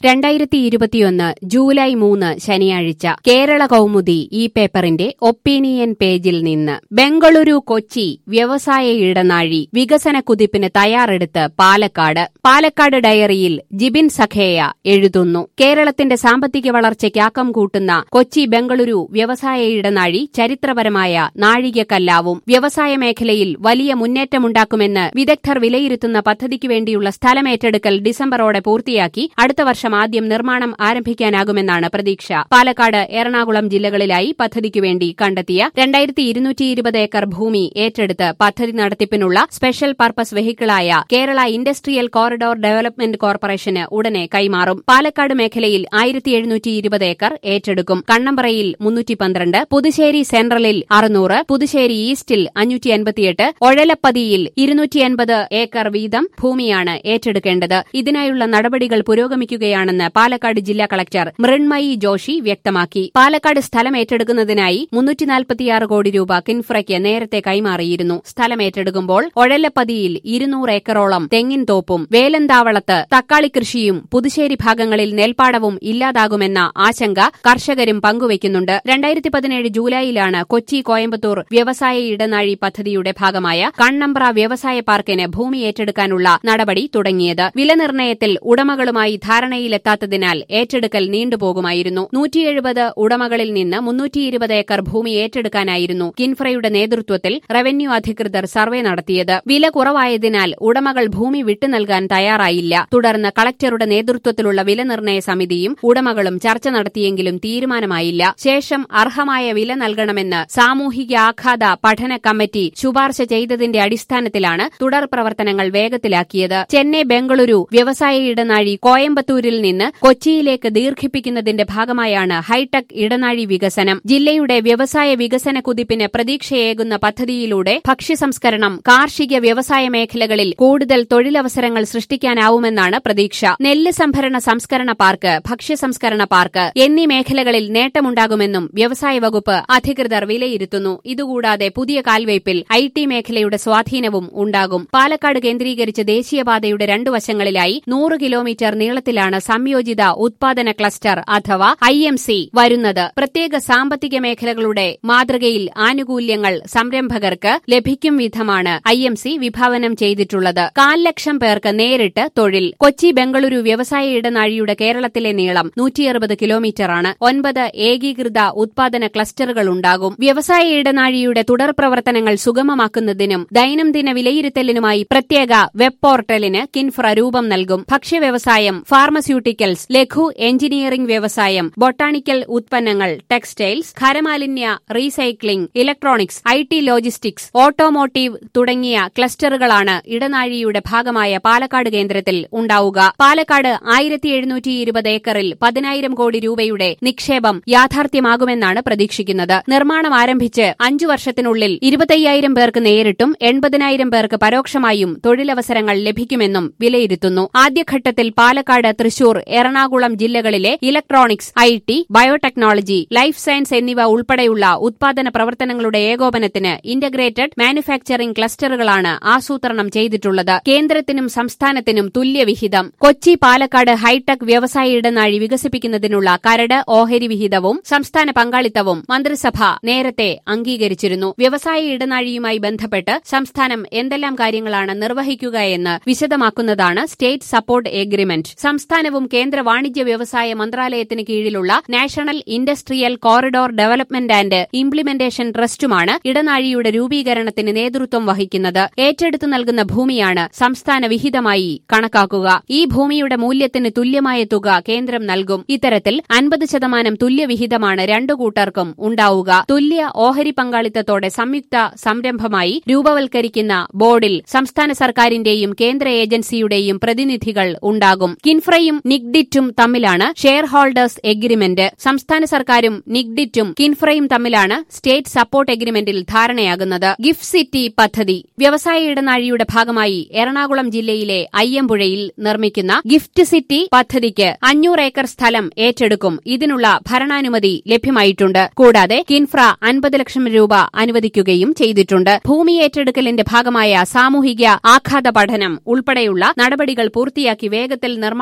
രണ്ടായിരത്തി ഇരുപത്തിയൊന്ന് ജൂലൈ മൂന്ന് ശനിയാഴ്ച കേരള കൗമുദി ഈ പേപ്പറിന്റെ ഒപ്പീനിയൻ പേജിൽ നിന്ന് ബംഗളൂരു കൊച്ചി വ്യവസായ ഇടനാഴി വികസന കുതിപ്പിന് തയ്യാറെടുത്ത് പാലക്കാട് പാലക്കാട് ഡയറിയിൽ ജിബിൻ സഖേയ എഴുതുന്നു കേരളത്തിന്റെ സാമ്പത്തിക വളർച്ചയ്ക്ക് ആക്കം കൂട്ടുന്ന കൊച്ചി ബംഗളൂരു വ്യവസായ ഇടനാഴി ചരിത്രപരമായ നാഴികക്കല്ലാവും വ്യവസായ മേഖലയിൽ വലിയ മുന്നേറ്റമുണ്ടാക്കുമെന്ന് വിദഗ്ധർ വിലയിരുത്തുന്ന പദ്ധതിക്ക് വേണ്ടിയുള്ള സ്ഥലമേറ്റെടുക്കൽ ഡിസംബറോടെ പൂർത്തിയാക്കി അടുത്ത വർഷം ആദ്യം നിർമ്മാണം ആരംഭിക്കാനാകുമെന്നാണ് പ്രതീക്ഷ പാലക്കാട് എറണാകുളം ജില്ലകളിലായി പദ്ധതിക്കു വേണ്ടി കണ്ടെത്തിയ രണ്ടായിരത്തി ഇരുന്നൂറ്റി ഇരുപത് ഏക്കർ ഭൂമി ഏറ്റെടുത്ത് പദ്ധതി നടത്തിപ്പിനുള്ള സ്പെഷ്യൽ പർപ്പസ് വെഹിക്കിളായ കേരള ഇൻഡസ്ട്രിയൽ കോറിഡോർ ഡെവലപ്മെന്റ് കോർപ്പറേഷന് ഉടനെ കൈമാറും പാലക്കാട് മേഖലയിൽ ആയിരത്തി എഴുന്നൂറ്റി ഇരുപത് ഏക്കർ ഏറ്റെടുക്കും കണ്ണമ്പറയിൽ മുന്നൂറ്റി പന്ത്രണ്ട് പുതുശ്ശേരി സെൻട്രലിൽ അറുന്നൂറ് പുതുശ്ശേരി ഈസ്റ്റിൽ അഞ്ഞൂറ്റി അൻപത്തിയെട്ട് ഒഴലപ്പതിയിൽ ഇരുന്നൂറ്റി അൻപത് ഏക്കർ വീതം ഭൂമിയാണ് ഏറ്റെടുക്കേണ്ടത് ഇതിനായുള്ള നടപടികൾ പുരോഗമിക്കുകയാണെന്ന് പാലക്കാട് ജില്ലാ കളക്ടർ മൃണ്മയി ജോഷി വ്യക്തമാക്കി പാലക്കാട് സ്ഥലം ഏറ്റെടുക്കുന്നതിനായി മുന്നൂറ്റി നാൽപ്പത്തിയാറ് കോടി രൂപ കിൻഫ്രയ്ക്ക് നേരത്തെ കൈമാറിയിരുന്നു സ്ഥലം ഏറ്റെടുക്കുമ്പോൾ ഒഴലപ്പതിയിൽ ഇരുന്നൂറ് ഏക്കറോളം തെങ്ങിൻ തോപ്പും വേലന്താവളത്ത് തക്കാളി കൃഷിയും പുതുശ്ശേരി ഭാഗങ്ങളിൽ നെൽപ്പാടവും ഇല്ലാതാകുമെന്ന ആശങ്ക കർഷകരും പങ്കുവയ്ക്കുന്നുണ്ട് രണ്ടായിരത്തി പതിനേഴ് ജൂലൈയിലാണ് കൊച്ചി കോയമ്പത്തൂർ വ്യവസായ ഇടനാഴി പദ്ധതിയുടെ ഭാഗമായ കണ്ണമ്പ്ര വ്യവസായ പാർക്കിന് ഭൂമി ഏറ്റെടുക്കാനുള്ള നടപടി തുടങ്ങിയത് വിലനിർണ്ണയത്തിൽ ഉടമകളുമായി ധാരണയിലെത്താത്തതിനാൽ ഏറ്റെടുക്കൽ നീണ്ടുപോകുമായിരുന്നു നൂറ്റിയെഴുപത് ഉടമകളിൽ നിന്ന് മുന്നൂറ്റിയിരുപത് ഏക്കർ ഭൂമി ഏറ്റെടുക്കാനായിരുന്നു കിൻഫ്രയുടെ നേതൃത്വത്തിൽ റവന്യൂ അധികൃതർ സർവേ നടത്തിയത് വില കുറവായതിനാൽ ഉടമകൾ ഭൂമി വിട്ടു നൽകാൻ തയ്യാറായില്ല തുടർന്ന് കളക്ടറുടെ നേതൃത്വത്തിലുള്ള വിലനിർണ്ണയ സമിതിയും ഉടമകളും ചർച്ച നടത്തിയെങ്കിലും തീരുമാനമായില്ല ശേഷം അർഹമായ വില നൽകണമെന്ന് സാമൂഹിക ആഘാത പഠന കമ്മിറ്റി ശുപാർശ ചെയ്തതിന്റെ അടിസ്ഥാനത്തിലാണ് തുടർ പ്രവർത്തനങ്ങൾ വേഗത്തിലാക്കിയത് ചെന്നൈ ബംഗളൂരു വ്യവസായ ഇടനാഴി കോയമ്പത്തൂരിൽ നിന്ന് കൊച്ചിയിലേക്ക് ദീർഘിപ്പിക്കുന്നതിന്റെ ഭാഗമായാണ് ഹൈടെക് ഇടനാഴി വികസനം ജില്ലയുടെ വ്യവസായ വികസന കുതിപ്പിന് പ്രതീക്ഷയേകുന്ന പദ്ധതിയിലൂടെ ഭക്ഷ്യസംസ്കരണം കാർഷിക വ്യവസായ മേഖലകളിൽ കൂടുതൽ തൊഴിലവസരങ്ങൾ സൃഷ്ടിക്കാനാവുമെന്നാണ് പ്രതീക്ഷ നെല്ല് സംഭരണ സംസ്കരണ പാർക്ക് ഭക്ഷ്യസംസ്കരണ പാർക്ക് എന്നീ മേഖലകളിൽ നേട്ടമുണ്ടാകുമെന്നും വ്യവസായ വകുപ്പ് അധികൃതർ വിലയിരുത്തുന്നു ഇതുകൂടാതെ പുതിയ കാൽവയ്പിൽ ഐ ടി മേഖലയുടെ സ്വാധീനവും ഉണ്ടാകും പാലക്കാട് കേന്ദ്രീകരിച്ച് ദേശീയപാതയുടെ രണ്ടു വശങ്ങളിലായി നൂറ് കിലോമീറ്റർ നീളത്തിലാണ് സംയോജിത ഉത്പാദന ക്ലസ്റ്റർ അഥവാ ഐ എം സി വരുന്നത് പ്രത്യേക സാമ്പത്തിക മേഖലകളുടെ മാതൃകയിൽ ആനുകൂല്യങ്ങൾ സംരംഭകർക്ക് ലഭിക്കും വിധമാണ് ഐ എം സി വിഭാവനം ചെയ്തിട്ടുള്ളത് കാൽ ലക്ഷം പേർക്ക് നേരിട്ട് തൊഴിൽ കൊച്ചി ബംഗളൂരു വ്യവസായ ഇടനാഴിയുടെ കേരളത്തിലെ നീളം നൂറ്റിയറുപത് കിലോമീറ്ററാണ് ഒൻപത് ഏകീകൃത ഉത്പാദന ക്ലസ്റ്ററുകൾ ഉണ്ടാകും വ്യവസായ ഇടനാഴിയുടെ തുടർ പ്രവർത്തനങ്ങൾ സുഗമമാക്കുന്നതിനും ദൈനംദിന വിലയിരുത്തലിനുമായി പ്രത്യേക വെബ് പോർട്ടലിന് കിൻഫ്ര രൂപം നൽകും ഭക്ഷ്യവ്യവസായം ഫാർമസ്യൂട്ടിക്കൽസ് ലഘു എഞ്ചിനീയറിംഗ് വ്യവസായം ബൊട്ടാണിക്കൽ ഉത്പന്നങ്ങൾ ടെക്സ്റ്റൈൽസ് ഖരമാലിന്യ recycling electronics I T logistics automotive തുടങ്ങിയ ക്ലസ്റ്ററുകളാണ് ഇടനാഴിയുടെ ഭാഗമായ പാലക്കാട് കേന്ദ്രത്തിൽ ഉണ്ടാവുക പാലക്കാട് ആയിരത്തി എഴുന്നൂറ്റി ഇരുപത് ഏക്കറിൽ പതിനായിരം കോടി രൂപയുടെ നിക്ഷേപം യാഥാർത്ഥ്യമാകുമെന്നാണ് പ്രതീക്ഷിക്കുന്നത് നിർമ്മാണം ആരംഭിച്ച് അഞ്ചു വർഷത്തിനുള്ളിൽ ഇരുപത്തയ്യായിരം പേർക്ക് നേരിട്ടും എൺപതിനായിരം പേർക്ക് പരോക്ഷമായും തൊഴിലവസരങ്ങൾ ലഭിക്കുമെന്നും വിലയിരുത്തുന്നു ആദ്യഘട്ടത്തിൽ പാലക്കാട് തൃശൂർ എറണാകുളം ജില്ലകളിലെ electronics I T biotechnology life science എന്നിവ ഉൾപ്പെടെയുള്ള ഉത്പാദന പ്രവർത്തനങ്ങളുടെ ഏകോപനത്തിന് ഇന്റഗ്രേറ്റഡ് മാനുഫാക്ചറിംഗ് ക്ലസ്റ്ററുകളാണ് ആസൂത്രണം ചെയ്തിട്ടുള്ളത് കേന്ദ്രത്തിനും സംസ്ഥാനത്തിനും തുല്യവിഹിതം കൊച്ചി പാലക്കാട് ഹൈടെക് വ്യവസായ ഇടനാഴി വികസിപ്പിക്കുന്നതിനുള്ള കരട് ഓഹരി വിഹിതവും സംസ്ഥാന പങ്കാളിത്തവും മന്ത്രിസഭ നേരത്തെ അംഗീകരിച്ചിരുന്നു വ്യവസായ ഇടനാഴിയുമായി ബന്ധപ്പെട്ട് സംസ്ഥാനം എന്തെല്ലാം കാര്യങ്ങളാണ് നിർവഹിക്കുക എന്ന് വിശദമാക്കുന്നതാണ് സ്റ്റേറ്റ് സപ്പോർട്ട് എഗ്രിമെന്റ് സംസ്ഥാനവും കേന്ദ്ര വാണിജ്യ വ്യവസായ മന്ത്രാലയത്തിന് കീഴിലുള്ള national industrial corridor development and implementation ട്രസ്റ്റുമാണ് ഇടനാഴിയുടെ രൂപീകരണത്തിന് നേതൃത്വം വഹിക്കുന്നത് ഏറ്റെടുത്തു നൽകുന്ന ഭൂമിയാണ് സംസ്ഥാന വിഹിതമായി കണക്കാക്കുക ഈ ഭൂമിയുടെ മൂല്യത്തിന് തുല്യമായ തുക കേന്ദ്രം നൽകും ഇത്തരത്തിൽ അൻപത് ശതമാനം തുല്യവിഹിതമാണ് രണ്ടു കൂട്ടർക്കും ഉണ്ടാവുക തുല്യ ഓഹരി പങ്കാളിത്തത്തോടെ സംയുക്ത സംരംഭമായി രൂപവൽക്കരിക്കുന്ന ബോർഡിൽ സംസ്ഥാന സർക്കാരിന്റെയും കേന്ദ്ര ഏജൻസിയുടെയും പ്രതിനിധികൾ ഉണ്ടാകും കിൻഫ്രയും നിഗ്ഡിറ്റും തമ്മിലാണ് ഷെയർ ഹോൾഡേഴ്സ് എഗ്രിമെന്റ് സംസ്ഥാന സർക്കാരും നിഗ്ഡിറ്റും കിൻഫ്രയും തമ്മിലാണ് സ്റ്റേറ്റ് സപ്പോർട്ട് എഗ്രിമെന്റിൽ ധാരണയാകുന്നത് ഗിഫ്റ്റ് സിറ്റി പദ്ധതി വ്യവസായ ഇടനാഴിയുടെ ഭാഗമായി എറണാകുളം ജില്ലയിലെ അയ്യമ്പുഴയിൽ നിർമ്മിക്കുന്ന ഗിഫ്റ്റ് സിറ്റി പദ്ധതിക്ക് അഞ്ഞൂറ് ഏക്കർ സ്ഥലം ഏറ്റെടുക്കും ഇതിനുള്ള ഭരണാനുമതി ലഭ്യമായിട്ടുണ്ട് കൂടാതെ കിൻഫ്ര അൻപത് ലക്ഷം രൂപ അനുവദിക്കുകയും ചെയ്തിട്ടുണ്ട് ഭൂമി ഏറ്റെടുക്കലിന്റെ ഭാഗമായ സാമൂഹിക ആഘാത പഠനം ഉൾപ്പെടെയുള്ള നടപടികൾ പൂർത്തിയാക്കി വേഗത്തിൽ നിർമ്മാണത്തിലേക്ക്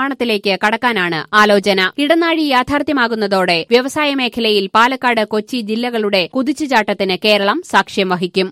മേഖലയിലേക്ക് കടക്കാനാണ് ആലോചന ഇടനാഴി യാഥാർത്ഥ്യമാകുന്നതോടെ വ്യവസായ മേഖലയിൽ പാലക്കാട് കൊച്ചി ജില്ലകളുടെ കുതിച്ചുചാട്ടത്തിന് കേരളം സാക്ഷ്യം വഹിക്കും